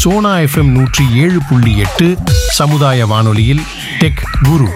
Sona FM நூற்றி ஏழு புள்ளி எட்டு சமுதாய வானொலியில் டெக் குரு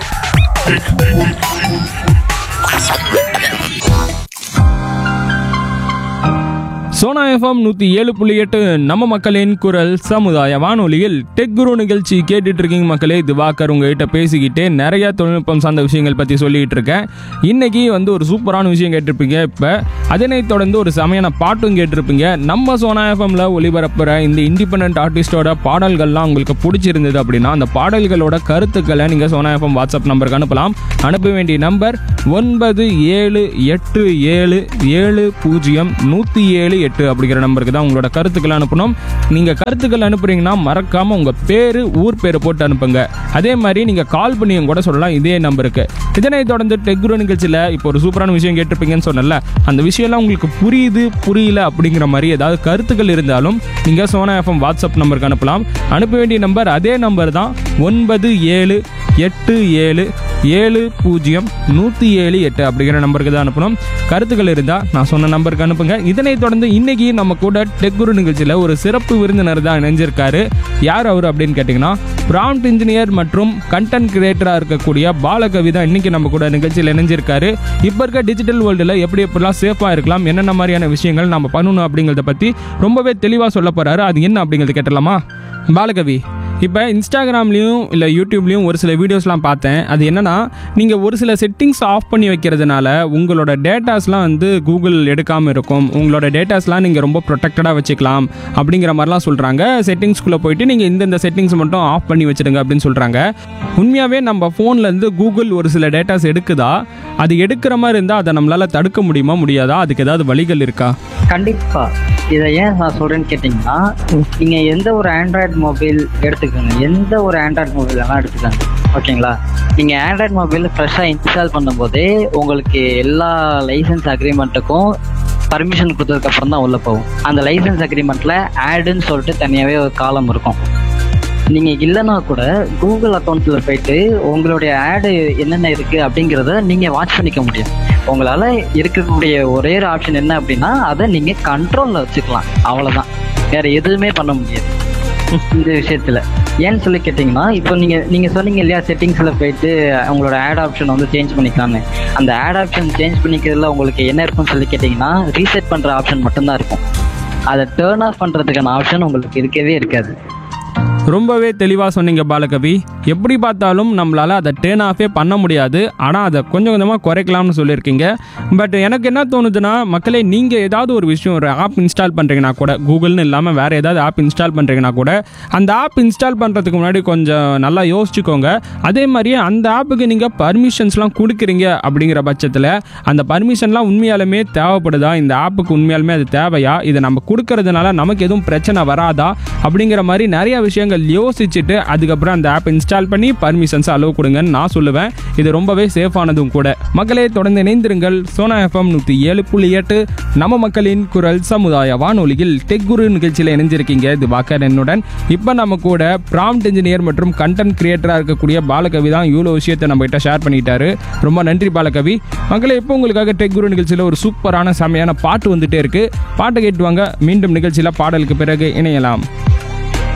சோனா எஃப்எம் நூற்றி ஏழு புள்ளி எட்டு நம்ம மக்களின் குரல் சமுதாய வானொலியில் டெக் குரு நிகழ்ச்சி கேட்டுட்டு இருக்கீங்க மக்களே திவாகர் உங்ககிட்ட பேசிக்கிட்டே நிறைய தொழில்நுட்பம் சார்ந்த விஷயங்கள் பற்றி சொல்லிக்கிட்டு இருக்கேன் இன்னைக்கு வந்து ஒரு சூப்பரான விஷயம் கேட்டிருப்பீங்க இப்போ அதனைத் தொடர்ந்து ஒரு சமையான பாட்டும் கேட்டிருப்பீங்க நம்ம சோனா எஃப்எம்ல ஒளிபரப்புற இந்த இண்டிபெண்ட் ஆர்டிஸ்டோட பாடல்கள்லாம் உங்களுக்கு பிடிச்சிருந்தது அப்படின்னா அந்த பாடல்களோட கருத்துக்களை நீங்கள் சோனா எஃப்எம் வாட்ஸ்அப் நம்பருக்கு அனுப்பலாம் அனுப்ப வேண்டிய நம்பர் ஒன்பது ஏழு எட்டு ஏழு ஏழு பூஜ்ஜியம் நூற்றி ஏழு எட்டு அப்படிங்கிற நம்பருக்கு தான் உங்களோட கருத்துக்களை அனுப்பணும் நீங்கள் கருத்துக்கள் அனுப்புறீங்கன்னா மறக்காமல் உங்கள் பேர் ஊர் பேர் போட்டு அனுப்புங்க அதே மாதிரி நீங்கள் கால் பண்ணியும் கூட சொல்லலாம் இதே நம்பருக்கு இதனைத் தொடர்ந்து டெக்ரோ நிகழ்ச்சியில் இப்போ ஒரு சூப்பரான விஷயம் கேட்டிருப்பீங்கன்னு சொன்னல அந்த விஷயம்லாம் உங்களுக்கு புரியுது புரியல அப்படிங்கிற மாதிரி ஏதாவது கருத்துக்கள் இருந்தாலும் நீங்கள் சோனா எஃப்எம் வாட்ஸ்அப் நம்பருக்கு அனுப்பலாம் அனுப்ப வேண்டிய நம்பர் அதே நம்பர் தான் ஒன்பது ஏழு எட்டு ஏழு ஏழு பூஜ்ஜியம் நூற்றி ஏழு எட்டு அப்படிங்கிற நம்பருக்கு தான் அனுப்பணும் கருத்துக்கள் இருந்தால் நான் சொன்ன நம்பருக்கு அனுப்புங்க இதனைத் தொடர்ந்து இன்னைக்கு நம்ம கூட டெக்குரு நிகழ்ச்சியில் ஒரு சிறப்பு விருந்தினர் தான் இணைஞ்சிருக்காரு யார் அவர் அப்படின்னு கேட்டிங்கன்னா ப்ராம்ப்ட் இன்ஜினியர் மற்றும் கண்டென்ட் கிரியேட்டராக இருக்கக்கூடிய பாலகவி தான் இன்னைக்கு நம்ம கூட நிகழ்ச்சியில் இணைஞ்சிருக்காரு இப்போ இருக்க டிஜிட்டல் வேர்ல்டில் எப்படி எப்படிலாம் சேஃபாக இருக்கலாம் என்னென்ன மாதிரியான விஷயங்கள் நம்ம பண்ணணும் அப்படிங்கிறத பற்றி ரொம்பவே தெளிவாக சொல்ல போகிறாரு அது என்ன அப்படிங்கிறது கேட்டலாமா பாலகவி இப்போ இன்ஸ்டாகிராம்லேயும் இல்லை யூடியூப்லேயும் ஒரு சில வீடியோஸ்லாம் பார்த்தேன் அது என்னன்னா நீங்கள் ஒரு சில செட்டிங்ஸ் ஆஃப் பண்ணி வைக்கிறதுனால உங்களோட டேட்டாஸ்லாம் வந்து கூகுள் எடுக்காமல் இருக்கும் உங்களோட டேட்டாஸ்லாம் நீங்கள் ரொம்ப ப்ரொடெக்டடாக வச்சுக்கலாம் அப்படிங்கிற மாதிரிலாம் சொல்கிறாங்க செட்டிங்ஸ்குள்ளே போயிட்டு நீங்கள் இந்தந்த செட்டிங்ஸ் மட்டும் ஆஃப் பண்ணி வச்சிடுங்க அப்படின்னு சொல்கிறாங்க உண்மையாகவே நம்ம ஃபோன்லேருந்து கூகுள் ஒரு சில டேட்டாஸ் எடுக்குதா அது எடுக்கிற மாதிரி இருந்தால் அதை நம்மளால் தடுக்க முடியுமா முடியாதா அதுக்கு ஏதாவது வழிகள் இருக்கா கண்டிப்பா இதை ஏன் நான் சொல்றேன்னு கேட்டிங்கன்னா நீங்க எந்த ஒரு ஆண்ட்ராய்டு மொபைல் எடுத்துக்கோங்க எந்த ஒரு ஆண்ட்ராய்டு மொபைல் வேணா எடுத்துக்கோங்க ஓகேங்களா நீங்க ஆண்ட்ராய்டு மொபைல் ஃப்ரெஷ்ஷாக இன்ஸ்டால் பண்ணும்போதே உங்களுக்கு எல்லா லைசன்ஸ் அக்ரிமெண்ட்டுக்கும் பர்மிஷன் கொடுத்ததுக்கு அப்புறம் தான் உள்ள போகும் அந்த லைசன்ஸ் அக்ரிமெண்ட்ல ஆடுன்னு சொல்லிட்டு தனியாவே ஒரு காலம் இருக்கும் நீங்க இல்லைன்னா கூட கூகுள் அக்கௌண்ட்ல போயிட்டு உங்களுடைய ஆடு என்னென்ன இருக்கு அப்படிங்கிறத நீங்க வாட்ச் பண்ணிக்க முடியும் உங்களால இருக்கக்கூடிய ஒரே ஒரு ஆப்ஷன் என்ன அப்படின்னா அதை நீங்க கண்ட்ரோல்ல வச்சுக்கலாம் அவ்வளவுதான் வேற எதுவுமே பண்ண முடியாது இந்த விஷயத்துல ஏன்னு சொல்லி கேட்டிங்கன்னா இப்போ நீங்க நீங்க சொன்னீங்க இல்லையா செட்டிங்ஸ்ல போயிட்டு உங்களோட ஆட் ஆப்ஷன் வந்து சேஞ்ச் பண்ணிக்கலாம்னு அந்த ஆட் ஆப்ஷன் சேஞ்ச் பண்ணிக்கிறதுல உங்களுக்கு என்ன இருக்கும்னு சொல்லி கேட்டிங்கன்னா ரீசெட் பண்ற ஆப்ஷன் மட்டும்தான் இருக்கும் அதை டேர்ன் ஆஃப் பண்றதுக்கான ஆப்ஷன் உங்களுக்கு இருக்கவே இருக்காது ரொம்பவே தெளிவாக சொன்னீங்க பாலகவி எப்படி பார்த்தாலும் நம்மளால் அதை டேர்ன் ஆஃபே பண்ண முடியாது ஆனால் அதை கொஞ்சம் கொஞ்சமாக குறைக்கலாம்னு சொல்லியிருக்கீங்க பட் எனக்கு என்ன தோணுதுன்னா மக்களே நீங்கள் ஏதாவது ஒரு விஷயம் ஒரு ஆப் இன்ஸ்டால் பண்ணுறீங்கன்னா கூட கூகுள்னு இல்லாமல் வேறு ஏதாவது ஆப் இன்ஸ்டால் பண்ணுறீங்கன்னா கூட அந்த ஆப் இன்ஸ்டால் பண்ணுறதுக்கு முன்னாடி கொஞ்சம் நல்லா யோசிச்சுக்கோங்க அதே மாதிரியே அந்த ஆப்புக்கு நீங்கள் பர்மிஷன்ஸ்லாம் கொடுக்குறீங்க அப்படிங்கிற பட்சத்தில் அந்த பர்மிஷன்லாம் உண்மையாலுமே தேவைப்படுதா இந்த ஆப்புக்கு உண்மையாலுமே அது தேவையா இதை நம்ம கொடுக்கறதுனால நமக்கு எதுவும் பிரச்சனை வராதா அப்படிங்கிற மாதிரி நிறைய விஷயங்கள் யோசிச்சுட்டு அதுக்கப்புறம் அந்த ஆப் இன்ஸ்டால் பண்ணி பர்மிஷன்ஸ் அலோவ் கொடுங்கன்னு நான் சொல்லுவேன் இது ரொம்பவே சேஃபானதும் கூட மக்களே தொடர்ந்து இணைந்திருங்கள் சோனா எஃப்எம் நூற்றி ஏழு புள்ளி எட்டு நம்ம மக்களின் குரல் சமுதாய வானொலியில் டெக் குரு நிகழ்ச்சியில் இணைஞ்சிருக்கீங்க இது வாக்கர் என்னுடன் இப்போ நம்ம கூட ப்ராம்ப்ட் இன்ஜினியர் மற்றும் கண்டென்ட் கிரியேட்டராக இருக்கக்கூடிய பாலகவி தான் இவ்வளோ விஷயத்தை நம்ம கிட்ட ஷேர் பண்ணிட்டாரு ரொம்ப நன்றி பாலகவி மக்களே இப்போ உங்களுக்காக டெக் குரு நிகழ்ச்சியில் ஒரு சூப்பரான செமையான பாட்டு வந்துட்டே இருக்கு பாட்டை கேட்டு வாங்க மீண்டும் நிகழ்ச்சியில் பாடலுக்கு பிறகு இணையலாம்